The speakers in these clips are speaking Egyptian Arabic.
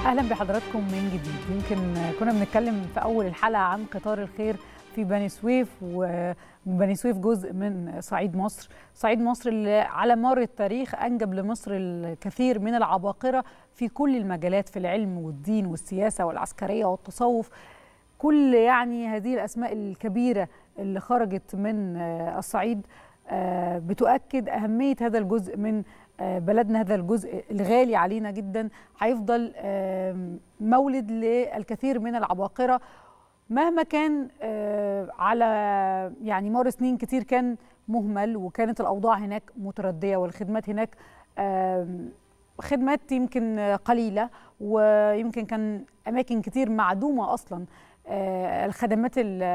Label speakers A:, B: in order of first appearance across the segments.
A: اهلا بحضراتكم من جديد يمكن كنا بنتكلم في اول الحلقه عن قطار الخير في بني سويف وبني سويف جزء من صعيد مصر صعيد مصر اللي على مر التاريخ انجب لمصر الكثير من العباقره في كل المجالات في العلم والدين والسياسه والعسكريه والتصوف كل يعني هذه الاسماء الكبيره اللي خرجت من الصعيد بتؤكد اهميه هذا الجزء من بلدنا هذا الجزء الغالي علينا جدا هيفضل مولد للكثير من العباقره مهما كان على يعني مر سنين كتير كان مهمل وكانت الاوضاع هناك مترديه والخدمات هناك خدمات يمكن قليله ويمكن كان اماكن كتير معدومه اصلا الخدمات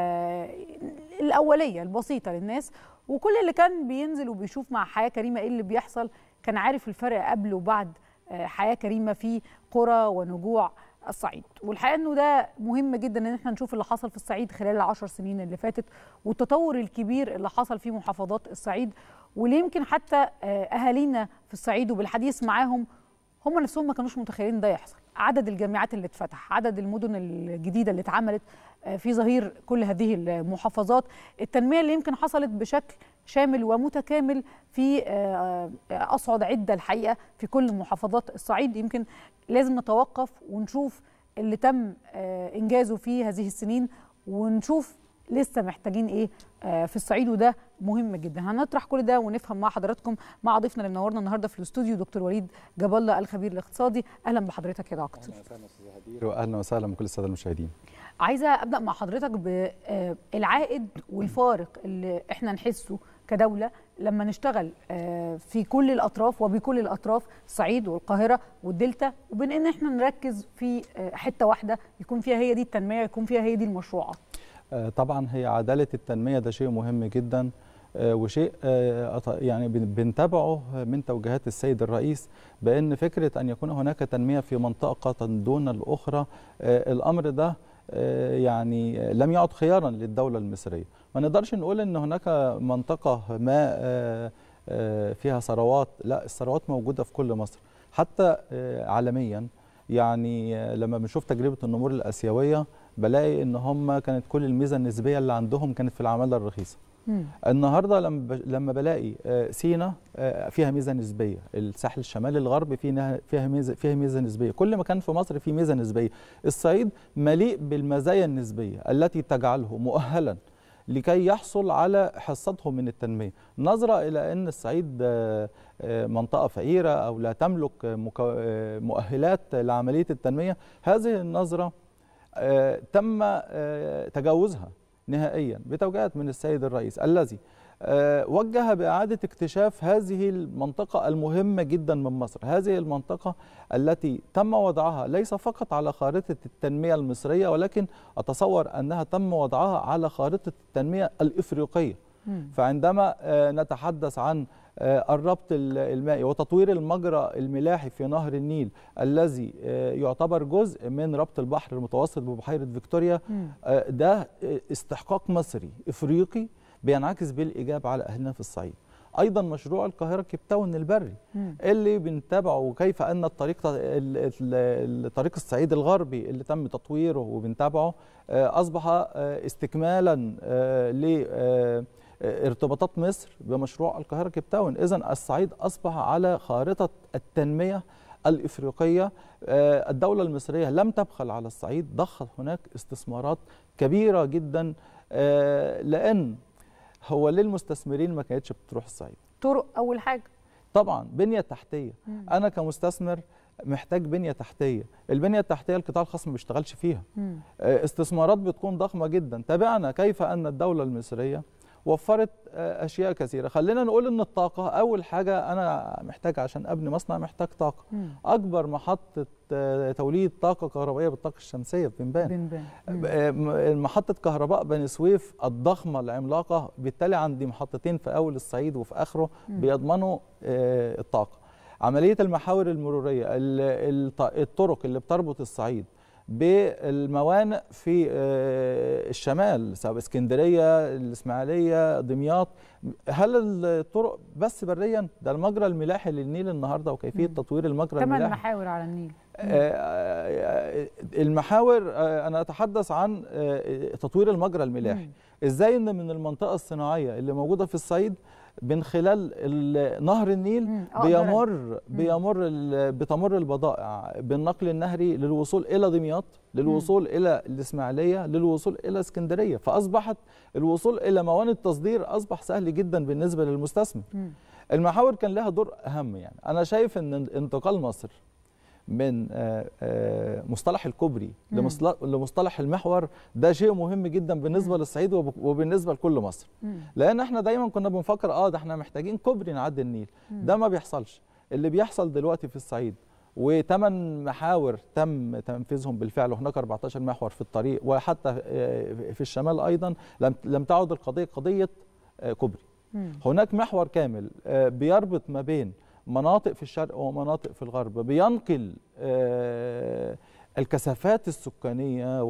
A: الاوليه البسيطه للناس وكل اللي كان بينزل وبيشوف مع حياه كريمه ايه اللي بيحصل كان عارف الفرق قبل وبعد حياه كريمه في قرى ونجوع الصعيد والحقيقه انه ده مهم جدا ان احنا نشوف اللي حصل في الصعيد خلال العشر سنين اللي فاتت والتطور الكبير اللي حصل في محافظات الصعيد واللي يمكن حتى اهالينا في الصعيد وبالحديث معاهم هم نفسهم ما كانوش متخيلين ده يحصل عدد الجامعات اللي اتفتح عدد المدن الجديده اللي اتعملت في ظهير كل هذه المحافظات التنميه اللي يمكن حصلت بشكل شامل ومتكامل في اصعد عده الحقيقه في كل محافظات الصعيد يمكن لازم نتوقف ونشوف اللي تم انجازه في هذه السنين ونشوف لسه محتاجين ايه في الصعيد وده مهم جدا هنطرح كل ده ونفهم مع حضراتكم مع ضيفنا اللي منورنا النهارده في الاستوديو دكتور وليد جاب الله الخبير الاقتصادي اهلا بحضرتك يا دكتور
B: اهلا وسهلا استاذ هدير واهلا وسهلا بكل الساده المشاهدين
A: عايزه ابدا مع حضرتك بالعائد والفارق اللي احنا نحسه كدوله لما نشتغل في كل الاطراف وبكل الاطراف الصعيد والقاهره والدلتا وبين ان احنا نركز في حته واحده يكون فيها هي دي التنميه يكون فيها هي دي المشروعات
B: طبعا هي عداله التنميه ده شيء مهم جدا وشيء يعني بنتابعه من توجيهات السيد الرئيس بان فكره ان يكون هناك تنميه في منطقه دون الاخرى الامر ده يعني لم يعد خيارا للدوله المصريه ما نقدرش نقول ان هناك منطقه ما فيها ثروات لا الثروات موجوده في كل مصر حتى عالميا يعني لما بنشوف تجربه النمور الاسيويه بلاقي ان هم كانت كل الميزه النسبيه اللي عندهم كانت في العماله الرخيصه مم. النهارده لما لما بلاقي سينا فيها ميزه نسبيه الساحل الشمالي الغربي فيها فيها ميزه فيها ميزه نسبيه كل مكان في مصر فيه ميزه نسبيه الصعيد مليء بالمزايا النسبيه التي تجعله مؤهلا لكي يحصل على حصته من التنميه نظره الى ان الصعيد منطقه فقيره او لا تملك مؤهلات لعمليه التنميه هذه النظره تم تجاوزها نهائيا بتوجيهات من السيد الرئيس الذي وجه بإعادة اكتشاف هذه المنطقة المهمة جدا من مصر هذه المنطقة التي تم وضعها ليس فقط على خارطة التنمية المصرية ولكن أتصور أنها تم وضعها على خارطة التنمية الإفريقية فعندما نتحدث عن الربط المائي وتطوير المجرى الملاحي في نهر النيل الذي يعتبر جزء من ربط البحر المتوسط ببحيرة فيكتوريا ده استحقاق مصري إفريقي بينعكس بالإيجاب على أهلنا في الصعيد ايضا مشروع القاهره كيب تاون البري مم. اللي بنتابعه كيف ان الطريق الطريق الصعيد الغربي اللي تم تطويره وبنتابعه اصبح استكمالا ل ارتباطات مصر بمشروع القاهره كيب تاون اذا الصعيد اصبح على خارطه التنميه الافريقيه الدوله المصريه لم تبخل على الصعيد ضخت هناك استثمارات كبيره جدا لان هو ليه المستثمرين ما كانتش بتروح الصعيد
A: طرق اول حاجه
B: طبعا بنيه تحتيه مم. انا كمستثمر محتاج بنيه تحتيه البنيه التحتيه القطاع الخاص ما بيشتغلش فيها مم. استثمارات بتكون ضخمه جدا تابعنا كيف ان الدوله المصريه وفرت اشياء كثيره خلينا نقول ان الطاقه اول حاجه انا محتاج عشان ابني مصنع محتاج طاقه مم. اكبر محطه توليد طاقه كهربائيه بالطاقه الشمسيه في بنبان محطه كهرباء بني سويف الضخمه العملاقه بالتالي عندي محطتين في اول الصعيد وفي اخره مم. بيضمنوا الطاقه عمليه المحاور المروريه الطرق اللي بتربط الصعيد بالموانئ في الشمال سواء اسكندريه الاسماعيليه دمياط هل الطرق بس بريا ده المجرى الملاحي للنيل النهارده وكيفيه تطوير المجرى
A: ثمان
B: الملاحي
A: محاور على النيل
B: آه، المحاور آه، انا اتحدث عن آه، تطوير المجرى الملاحي ازاي ان من المنطقه الصناعيه اللي موجوده في الصعيد من خلال ال- نهر النيل
A: مم. أقدر أ-
B: بيمر بيمر ال- بتمر البضائع بالنقل النهري للوصول الى دمياط للوصول الى الاسماعيليه للوصول الى اسكندريه فاصبحت الوصول الى موانئ التصدير اصبح سهل جدا بالنسبه للمستثمر
A: مم.
B: المحاور كان لها دور اهم يعني انا شايف ان انتقال مصر من آه، آه، مصطلح الكوبري
A: مم.
B: لمصطلح لمصطلح المحور ده شيء مهم جدا بالنسبه
A: مم.
B: للصعيد وب- وبالنسبه لكل مصر
A: مم.
B: لان احنا دايما كنا بنفكر اه ده احنا محتاجين كوبري نعدي النيل
A: مم.
B: ده ما بيحصلش اللي بيحصل دلوقتي في الصعيد وثمان محاور تم تنفيذهم بالفعل وهناك 14 محور في الطريق وحتى آه، في الشمال ايضا لم لم تعد القضيه قضيه آه، كوبري
A: مم.
B: هناك محور كامل آه، بيربط ما بين مناطق في الشرق ومناطق في الغرب بينقل آه، الكثافات السكانيه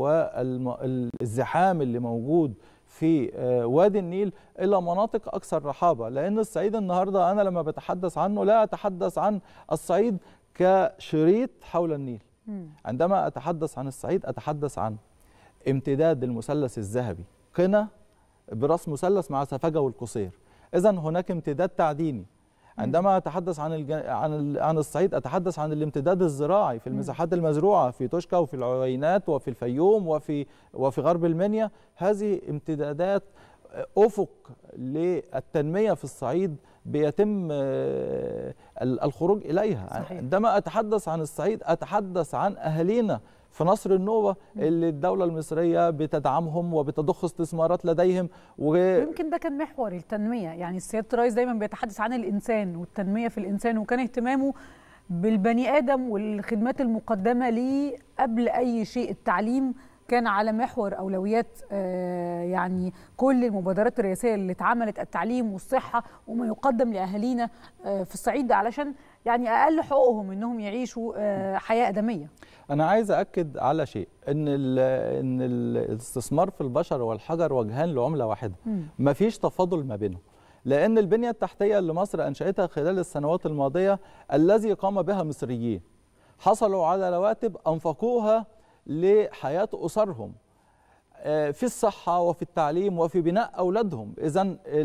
B: والزحام اللي موجود في آه، وادي النيل الى مناطق اكثر رحابه لان الصعيد النهارده انا لما بتحدث عنه لا اتحدث عن الصعيد كشريط حول النيل
A: مم.
B: عندما اتحدث عن الصعيد اتحدث عن امتداد المثلث الذهبي قنا براس مثلث مع سفجه والقصير اذا هناك امتداد تعديني عندما اتحدث عن الج... عن ال... عن الصعيد اتحدث عن الامتداد الزراعي في المساحات المزروعه في توشكا وفي العوينات وفي الفيوم وفي وفي غرب المنيا هذه امتدادات افق للتنميه في الصعيد بيتم آه، ال- الخروج اليها
A: صحيح.
B: عندما اتحدث عن الصعيد اتحدث عن اهالينا في نصر النوبه اللي الدوله المصريه بتدعمهم وبتضخ استثمارات لديهم و...
A: ويمكن ده كان محور التنميه يعني سياده الرئيس دايما بيتحدث عن الانسان والتنميه في الانسان وكان اهتمامه بالبني ادم والخدمات المقدمه ليه قبل اي شيء التعليم كان على محور اولويات آه، يعني كل المبادرات الرئاسيه اللي اتعملت التعليم والصحه وما يقدم لاهالينا آه، في الصعيد علشان يعني اقل حقوقهم انهم يعيشوا آه، حياه ادميه
B: انا عايز اكد على شيء ان ال ان الاستثمار في البشر والحجر وجهان لعمله واحده
A: مم.
B: مفيش تفاضل ما بينهم لان البنيه التحتيه اللي مصر انشاتها خلال السنوات الماضيه الذي قام بها مصريين حصلوا على رواتب انفقوها لحياه اسرهم آه، في الصحة وفي التعليم وفي بناء أولادهم إذا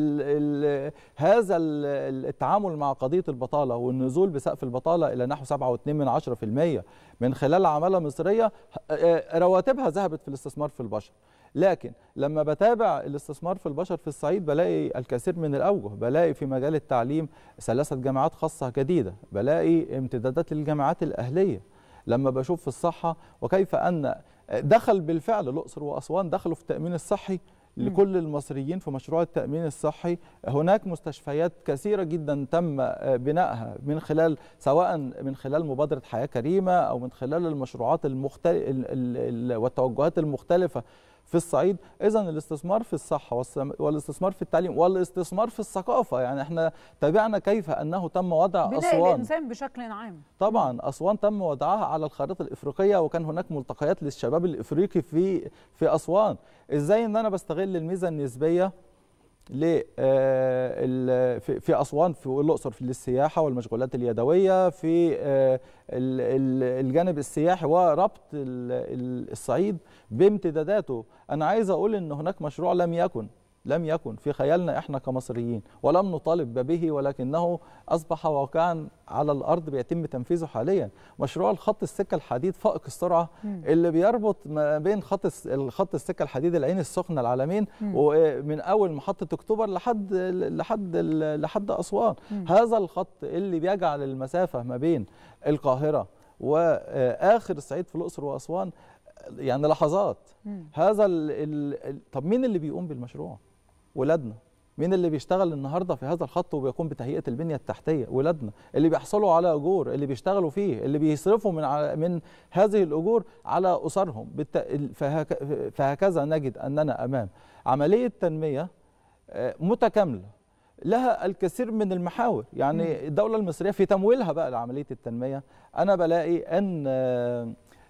B: هذا ال- التعامل مع قضية البطالة والنزول بسقف البطالة إلى نحو 7.2 من 10% من خلال عمالة مصرية آه، رواتبها ذهبت في الاستثمار في البشر لكن لما بتابع الاستثمار في البشر في الصعيد بلاقي الكثير من الأوجه بلاقي في مجال التعليم ثلاثة جامعات خاصة جديدة بلاقي امتدادات للجامعات الأهلية لما بشوف في الصحة وكيف أن دخل بالفعل الأقصر وأسوان دخلوا في التأمين الصحي لكل المصريين في مشروع التأمين الصحي هناك مستشفيات كثيرة جدا تم بنائها من خلال سواء من خلال مبادرة حياة كريمة أو من خلال المشروعات المختلفة والتوجهات المختلفة في الصعيد اذا الاستثمار في الصحه والسم- والاستثمار في التعليم والاستثمار في الثقافه يعني احنا تابعنا كيف انه تم وضع
A: بناء
B: اسوان
A: الانسان بشكل عام
B: طبعا اسوان تم وضعها على الخريطه الافريقيه وكان هناك ملتقيات للشباب الافريقي في في اسوان ازاي ان انا بستغل الميزه النسبيه ل آه، ال- في في اسوان في الاقصر في السياحه والمشغولات اليدويه في آه، ال- ال- الجانب السياحي وربط ال- ال- الصعيد بامتداداته انا عايز اقول ان هناك مشروع لم يكن لم يكن في خيالنا احنا كمصريين ولم نطالب به ولكنه اصبح واقعا على الارض بيتم تنفيذه حاليا مشروع الخط السكه الحديد فائق السرعه
A: مم.
B: اللي بيربط ما بين خط الس- الخط السكه الحديد العين السخنه العالمين
A: مم.
B: ومن اول محطه اكتوبر لحد لحد لحد اسوان
A: مم.
B: هذا الخط اللي بيجعل المسافه ما بين القاهره واخر الصعيد في الاقصر واسوان يعني لحظات
A: مم.
B: هذا ال ال طب مين اللي بيقوم بالمشروع ولادنا مين اللي بيشتغل النهارده في هذا الخط وبيقوم بتهيئه البنيه التحتيه ولادنا اللي بيحصلوا على اجور اللي بيشتغلوا فيه اللي بيصرفوا من على من هذه الاجور على اسرهم بالت... فهك... فهكذا نجد اننا امام عمليه تنميه آه، متكامله لها الكثير من المحاور يعني الدوله المصريه في تمويلها بقى لعمليه التنميه انا بلاقي ان آه،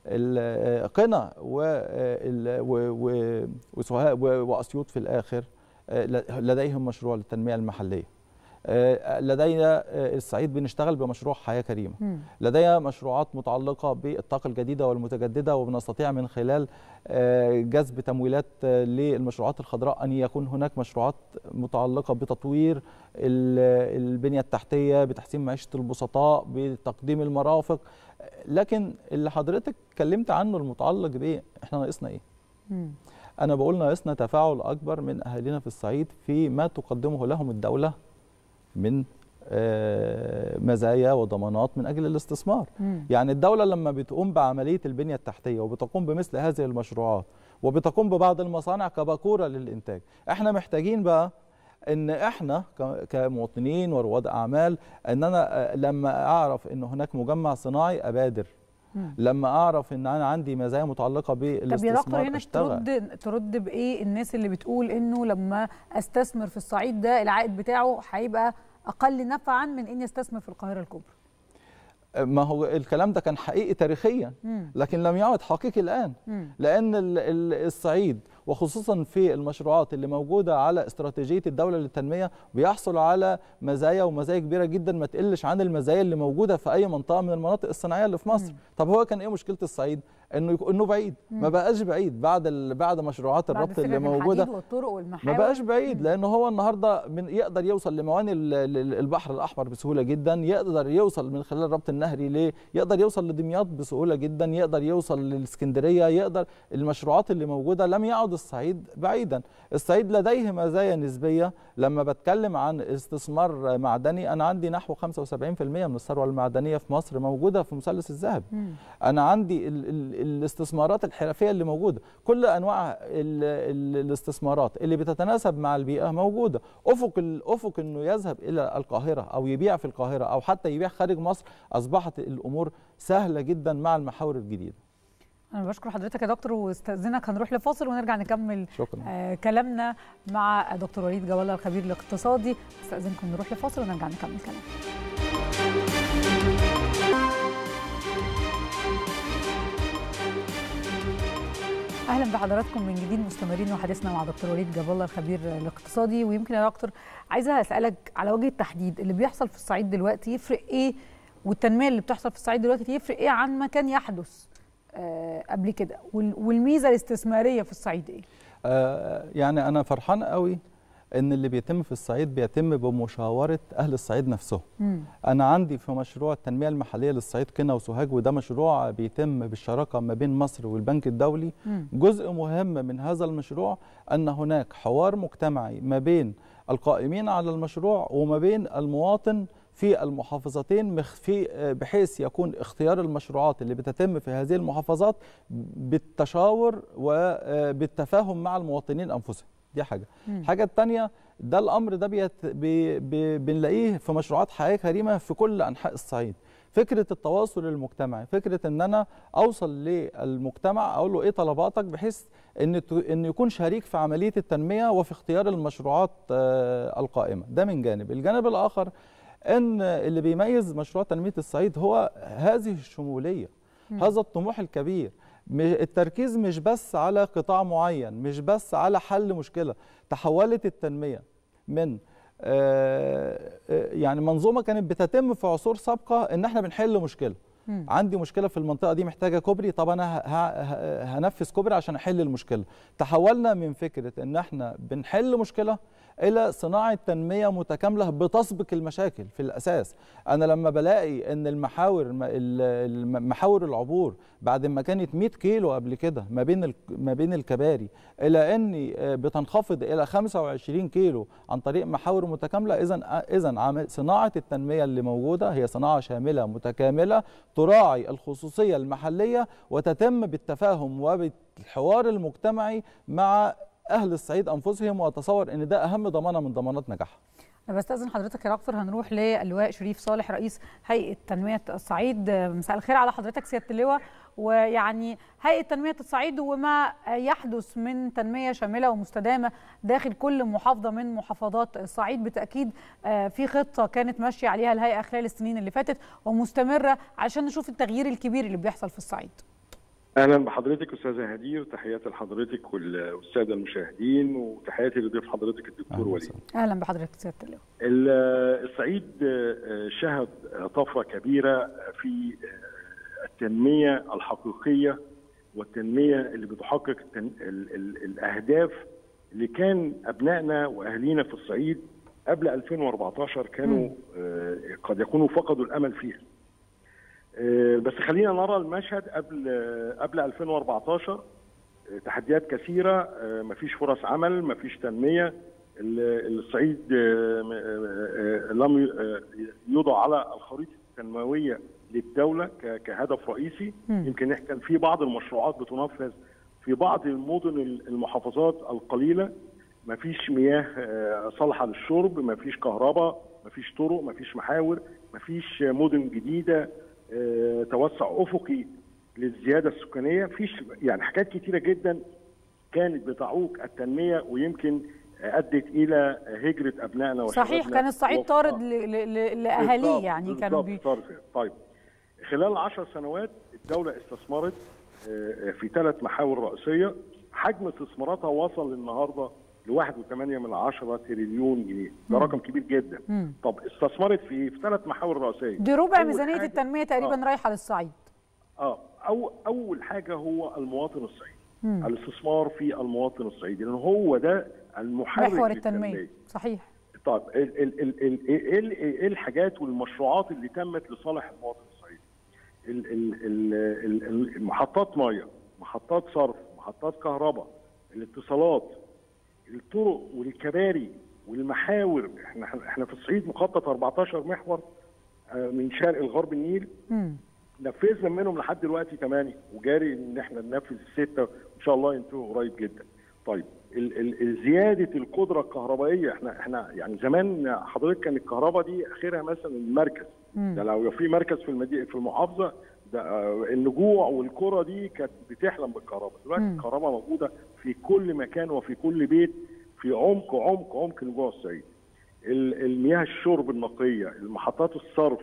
B: ال- قنا وال- و- و- وسوهاء و- واسيوط في الاخر آه، لديهم مشروع للتنميه المحليه لدينا الصعيد بنشتغل بمشروع حياه كريمه
A: مم.
B: لدينا مشروعات متعلقه بالطاقه الجديده والمتجدده وبنستطيع من خلال جذب تمويلات للمشروعات الخضراء ان يكون هناك مشروعات متعلقه بتطوير البنيه التحتيه بتحسين معيشه البسطاء بتقديم المرافق لكن اللي حضرتك اتكلمت عنه المتعلق بايه احنا ناقصنا ايه
A: مم.
B: انا بقول ناقصنا تفاعل اكبر من اهالينا في الصعيد في ما تقدمه لهم الدوله من مزايا وضمانات من اجل الاستثمار
A: مم.
B: يعني الدوله لما بتقوم بعمليه البنيه التحتيه وبتقوم بمثل هذه المشروعات وبتقوم ببعض المصانع كباكوره للانتاج احنا محتاجين بقى ان احنا كمواطنين ورواد اعمال ان انا لما اعرف ان هناك مجمع صناعي ابادر
A: مم.
B: لما اعرف ان انا عندي مزايا متعلقه
A: طب يا دكتور
B: بالاستثمار
A: هنا
B: اشتغل
A: ترد ترد بايه الناس اللي بتقول انه لما استثمر في الصعيد ده العائد بتاعه هيبقى اقل نفعا من اني استثمر في القاهره الكبرى
B: ما هو الكلام ده كان حقيقي تاريخيا
A: مم.
B: لكن لم يعد حقيقي الان
A: مم.
B: لان ال- ال- الصعيد وخصوصا في المشروعات اللي موجوده على استراتيجيه الدوله للتنميه بيحصل على مزايا ومزايا كبيره جدا ما تقلش عن المزايا اللي موجوده في اي منطقه من المناطق الصناعيه اللي في مصر
A: مم.
B: طب هو كان ايه مشكله الصعيد انه يك- انه بعيد ما
A: مم.
B: بقاش بعيد بعد ال- بعد مشروعات
A: بعد
B: الربط اللي
A: سكك
B: موجوده
A: الحديد والطرق
B: ما
A: والمحاور
B: بقاش بعيد
A: مم.
B: لان هو النهارده من يقدر يوصل لمواني ال- ال- البحر الاحمر بسهوله جدا يقدر يوصل من خلال الربط النهري ليه يقدر يوصل لدمياط بسهوله جدا يقدر يوصل للاسكندريه يقدر المشروعات اللي موجوده لم يعد الصعيد بعيدا الصعيد لديه مزايا نسبيه لما بتكلم عن استثمار معدني انا عندي نحو 75% من الثروه المعدنيه في مصر موجوده في مثلث الذهب
A: مم.
B: انا عندي ال ال الاستثمارات الحرفيه اللي موجوده كل انواع ال ال الاستثمارات اللي بتتناسب مع البيئه موجوده افق الافق انه يذهب الى القاهره او يبيع في القاهره او حتى يبيع خارج مصر اصبحت الامور سهله جدا مع المحاور الجديده
A: انا بشكر حضرتك يا دكتور واستاذنك هنروح لفاصل ونرجع نكمل
B: شكرا
A: آه كلامنا مع دكتور وليد جواله الخبير الاقتصادي استاذنكم نروح لفاصل ونرجع نكمل كلامنا اهلا بحضراتكم من جديد مستمرين وحديثنا مع دكتور وليد جاب الله الخبير الاقتصادي ويمكن يا دكتور عايزه اسالك على وجه التحديد اللي بيحصل في الصعيد دلوقتي يفرق ايه والتنميه اللي بتحصل في الصعيد دلوقتي يفرق ايه عن ما كان يحدث آه قبل كده وال- والميزه الاستثماريه في الصعيد ايه؟
B: آه يعني انا فرحان قوي ان اللي بيتم في الصعيد بيتم بمشاوره اهل الصعيد نفسهم
A: مم.
B: انا عندي في مشروع التنميه المحليه للصعيد قنا وسوهاج وده مشروع بيتم بالشراكه ما بين مصر والبنك الدولي
A: مم.
B: جزء مهم من هذا المشروع ان هناك حوار مجتمعي ما بين القائمين على المشروع وما بين المواطن في المحافظتين مخ- في آه، بحيث يكون اختيار المشروعات اللي بتتم في هذه المحافظات بالتشاور وبالتفاهم مع المواطنين انفسهم دي حاجه
A: مم.
B: الحاجه الثانيه ده الامر ده بيت بي بي بنلاقيه في مشروعات حياه كريمه في كل انحاء الصعيد فكره التواصل المجتمعي فكره ان انا اوصل للمجتمع اقول له ايه طلباتك بحيث ان ت- ان يكون شريك في عمليه التنميه وفي اختيار المشروعات آه، القائمه ده من جانب الجانب الاخر ان اللي بيميز مشروع تنميه الصعيد هو هذه الشموليه
A: مم.
B: هذا الطموح الكبير م- التركيز مش بس على قطاع معين مش بس على حل مشكله تحولت التنميه من آه، آه، يعني منظومه كانت بتتم في عصور سابقه ان احنا بنحل مشكله
A: مم.
B: عندي مشكله في المنطقه دي محتاجه كوبري طب انا ه- ه- ه- هنفذ كوبري عشان احل المشكله تحولنا من فكره ان احنا بنحل مشكله الى صناعه تنميه متكامله بتسبق المشاكل في الاساس انا لما بلاقي ان المحاور م- ال- الم- محاور العبور بعد ما كانت 100 كيلو قبل كده ما بين ال- ما بين الكباري الى ان آه، بتنخفض الى 25 كيلو عن طريق محاور متكامله اذا اذا صناعه التنميه اللي موجوده هي صناعه شامله متكامله تراعي الخصوصيه المحليه وتتم بالتفاهم وبالحوار المجتمعي مع اهل الصعيد انفسهم واتصور ان ده اهم ضمانه من ضمانات نجاحها
A: انا بستاذن حضرتك يا دكتور هنروح للواء شريف صالح رئيس هيئه تنميه الصعيد مساء الخير على حضرتك سياده اللواء ويعني هيئه تنميه الصعيد وما يحدث من تنميه شامله ومستدامه داخل كل محافظه من محافظات الصعيد بالتاكيد آه، في خطه كانت ماشيه عليها الهيئه خلال السنين اللي فاتت ومستمره عشان نشوف التغيير الكبير اللي بيحصل في الصعيد
C: اهلا بحضرتك استاذه هدير تحياتي لحضرتك والساده المشاهدين وتحياتي لضيف حضرتك الدكتور وليد
A: اهلا بحضرتك سياده اللواء
C: الصعيد شهد طفره كبيره في التنميه الحقيقيه والتنميه اللي بتحقق الاهداف اللي كان ابنائنا واهالينا في الصعيد قبل 2014 كانوا قد يكونوا فقدوا الامل فيها بس خلينا نرى المشهد قبل قبل 2014 تحديات كثيره مفيش فرص عمل مفيش تنميه الصعيد لم يوضع على الخريطه التنمويه للدوله كهدف رئيسي يمكن كان في بعض المشروعات بتنفذ في بعض المدن المحافظات القليله مفيش مياه صالحه للشرب مفيش كهرباء مفيش طرق مفيش محاور مفيش مدن جديده توسع افقي للزياده السكانيه فيش يعني حاجات كتيره جدا كانت بتعوق التنميه ويمكن ادت الى هجره ابنائنا وشبابنا
A: صحيح كان الصعيد طارد لاهاليه يعني كانوا
C: بي... طيب خلال العشر سنوات الدوله استثمرت في ثلاث محاور رئيسيه حجم استثماراتها وصل النهارده ل 1.8 من عشرة تريليون جنيه ده رقم كبير جدا مم. طب استثمرت في في ثلاث محاور رئيسيه
A: دي ربع ميزانيه التنميه تقريبا آه. رايحه للصعيد
C: اه أو اول حاجه هو المواطن الصعيدي مم. الاستثمار في المواطن الصعيدي لان هو ده المحرك
A: محور التنميه للتنمية. صحيح
C: طيب ايه الحاجات والمشروعات اللي تمت لصالح المواطن الصعيدي محطات ميه محطات صرف محطات كهرباء الاتصالات الطرق والكباري والمحاور احنا احنا في الصعيد مخطط 14 محور من شرق لغرب النيل م. نفذنا منهم لحد دلوقتي 8 وجاري ان احنا ننفذ السته وان شاء الله ينتهوا قريب جدا. طيب ال ال زياده القدره الكهربائيه احنا احنا يعني زمان حضرتك كان الكهرباء دي اخرها مثلا المركز ده لو في مركز في المدينه في المحافظه ده النجوع والقرى دي كانت بتحلم بالكهرباء دلوقتي الكهرباء موجوده في كل مكان وفي كل بيت في عمق عمق عمق نجوع الصعيد المياه الشرب النقيه المحطات الصرف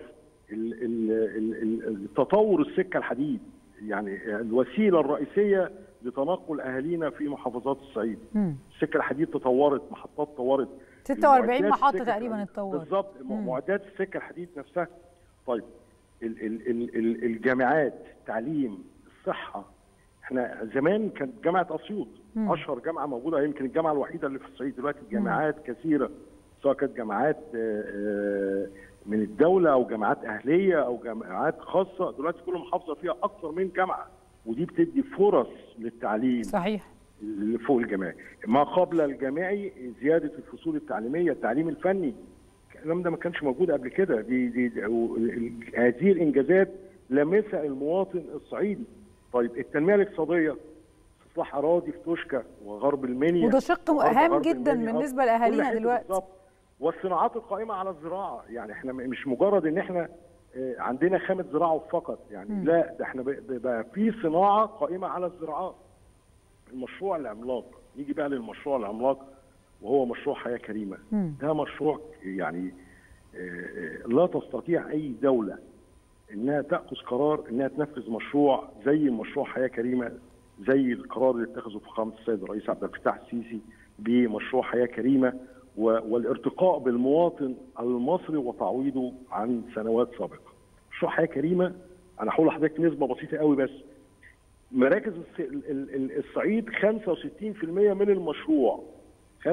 C: التطور السكه الحديد يعني الوسيله الرئيسيه لتنقل اهالينا في محافظات الصعيد السكه الحديد تطورت محطات تطورت
A: 46 محطه تقريبا اتطورت
C: بالظبط معدات السكه الحديد نفسها طيب ال ال ال الجامعات التعليم الصحه احنا زمان كانت جامعه اسيوط اشهر جامعه موجوده يمكن الجامعه الوحيده اللي في الصعيد دلوقتي جامعات كثيره سواء كانت جامعات من الدوله او جامعات اهليه او جامعات خاصه دلوقتي كل محافظه فيها اكثر من جامعه ودي بتدي فرص للتعليم
A: صحيح
C: اللي فوق الجامعي ما قبل الجامعي زياده الفصول التعليميه التعليم الفني الكلام ده ما كانش موجود قبل كده دي, دي, دي هذه الانجازات لمسها المواطن الصعيدي طيب التنميه الاقتصاديه استصلاح اراضي في توشكا وغرب المنيا
A: وده شق هام جدا بالنسبه لاهالينا دلوقتي
C: بالظبط والصناعات القائمه على الزراعه يعني احنا مش مجرد ان احنا عندنا خامه زراعه فقط يعني م. لا ده احنا بقى في صناعه قائمه على الزراعات المشروع العملاق نيجي بقى للمشروع العملاق وهو مشروع حياه كريمه م. ده مشروع يعني لا تستطيع اي دوله انها تاخذ قرار انها تنفذ مشروع زي مشروع حياه كريمه زي القرار اللي اتخذه فخامه السيد الرئيس عبد الفتاح السيسي بمشروع حياه كريمه والارتقاء بالمواطن المصري وتعويضه عن سنوات سابقه. مشروع حياه كريمه انا هقول لحضرتك نسبه بسيطه قوي بس مراكز الصعيد 65% من المشروع 65%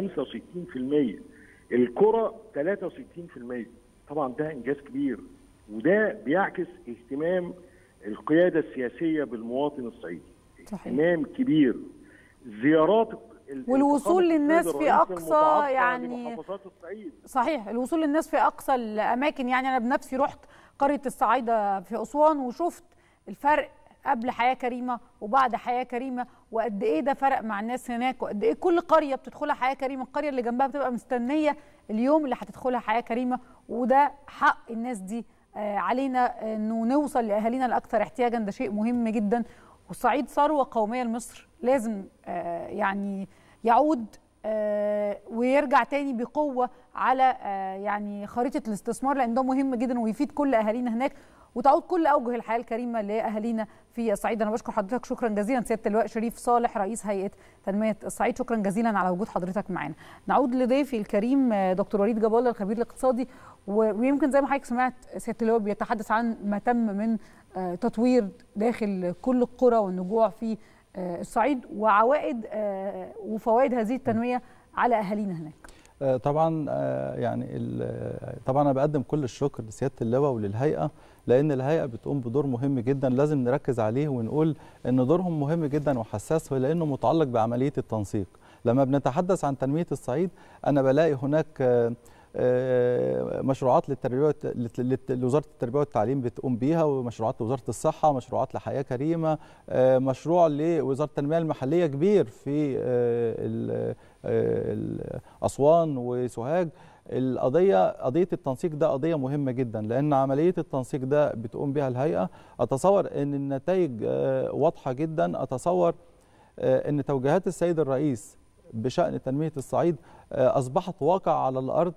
C: القرى 63% طبعا ده انجاز كبير وده بيعكس اهتمام القياده السياسيه بالمواطن الصعيدي
A: صحيح.
C: اهتمام كبير زيارات
A: والوصول للناس في اقصى يعني
C: الصعيد.
A: صحيح الوصول للناس في اقصى الاماكن يعني انا بنفسي رحت قريه الصعايده في اسوان وشفت الفرق قبل حياه كريمه وبعد حياه كريمه وقد ايه ده فرق مع الناس هناك وقد ايه كل قريه بتدخلها حياه كريمه القريه اللي جنبها بتبقى مستنيه اليوم اللي هتدخلها حياه كريمه وده حق الناس دي علينا انه نوصل لاهالينا الاكثر احتياجا ده شيء مهم جدا والصعيد ثروه قوميه لمصر لازم يعني يعود ويرجع تاني بقوه على يعني خريطه الاستثمار لان ده مهم جدا ويفيد كل اهالينا هناك وتعود كل اوجه الحياه الكريمه لاهالينا في الصعيد انا بشكر حضرتك شكرا جزيلا سياده اللواء شريف صالح رئيس هيئه تنميه الصعيد شكرا جزيلا على وجود حضرتك معانا نعود لضيفي الكريم دكتور وليد جبال الخبير الاقتصادي ويمكن زي ما حضرتك سمعت سياده اللواء بيتحدث عن ما تم من تطوير داخل كل القرى والنجوع في الصعيد وعوائد وفوائد هذه التنميه على اهالينا هناك
B: طبعا يعني طبعا انا بقدم كل الشكر لسياده اللواء وللهيئه لان الهيئه بتقوم بدور مهم جدا لازم نركز عليه ونقول ان دورهم مهم جدا وحساس لانه متعلق بعمليه التنسيق لما بنتحدث عن تنميه الصعيد انا بلاقي هناك مشروعات للتربيه لوزاره التربيه والتعليم بتقوم بيها ومشروعات لوزاره الصحه مشروعات لحياه كريمه مشروع لوزاره التنميه المحليه كبير في اسوان وسوهاج القضيه قضيه التنسيق ده قضيه مهمه جدا لان عمليه التنسيق ده بتقوم بها الهيئه اتصور ان النتائج واضحه جدا اتصور ان توجيهات السيد الرئيس بشان تنميه الصعيد اصبحت واقع على الارض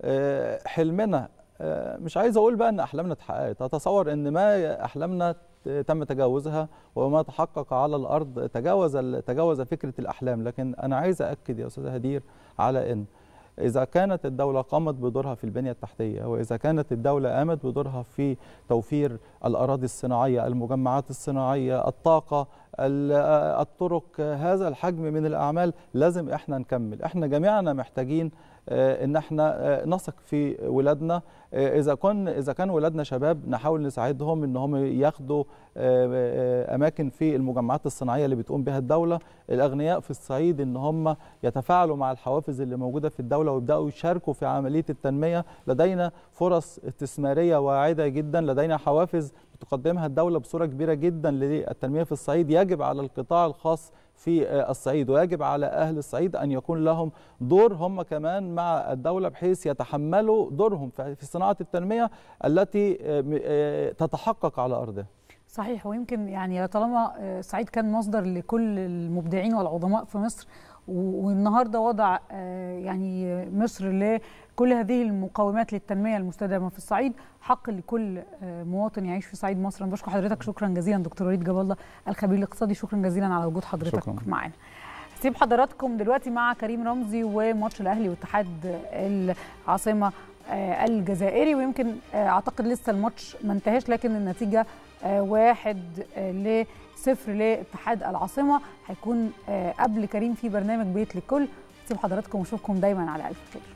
B: حلمنا مش عايز اقول بقى ان احلامنا اتحققت اتصور ان ما احلامنا تم تجاوزها وما تحقق على الارض تجاوز تجاوز فكره الاحلام لكن انا عايز اكد يا استاذ هدير على ان إذا كانت الدولة قامت بدورها في البنية التحتية وإذا كانت الدولة قامت بدورها في توفير الأراضي الصناعية المجمعات الصناعية الطاقة الطرق هذا الحجم من الأعمال لازم إحنا نكمل إحنا جميعنا محتاجين ان احنا نثق في ولادنا اذا كن اذا كان ولادنا شباب نحاول نساعدهم ان هم ياخدوا اماكن في المجمعات الصناعيه اللي بتقوم بها الدوله الاغنياء في الصعيد ان هم يتفاعلوا مع الحوافز اللي موجوده في الدوله ويبداوا يشاركوا في عمليه التنميه لدينا فرص استثماريه واعده جدا لدينا حوافز تقدمها الدوله بصوره كبيره جدا للتنميه في الصعيد يجب على القطاع الخاص في الصعيد ويجب على اهل الصعيد ان يكون لهم دور هم كمان مع الدوله بحيث يتحملوا دورهم في صناعه التنميه التي تتحقق على ارضها.
A: صحيح ويمكن يعني طالما الصعيد كان مصدر لكل المبدعين والعظماء في مصر والنهارده وضع يعني مصر لكل هذه المقومات للتنميه المستدامه في الصعيد حق لكل مواطن يعيش في صعيد مصر انا بشكر حضرتك شكرا جزيلا دكتور وليد جاب الله الخبير الاقتصادي شكرا جزيلا على وجود حضرتك شكرا. معانا سيب حضراتكم دلوقتي مع كريم رمزي وماتش الاهلي واتحاد العاصمه الجزائري ويمكن اعتقد لسه الماتش ما انتهاش لكن النتيجه واحد لصفر لاتحاد العاصمه هيكون قبل كريم في برنامج بيت للكل سيب حضراتكم واشوفكم دايما على الف خير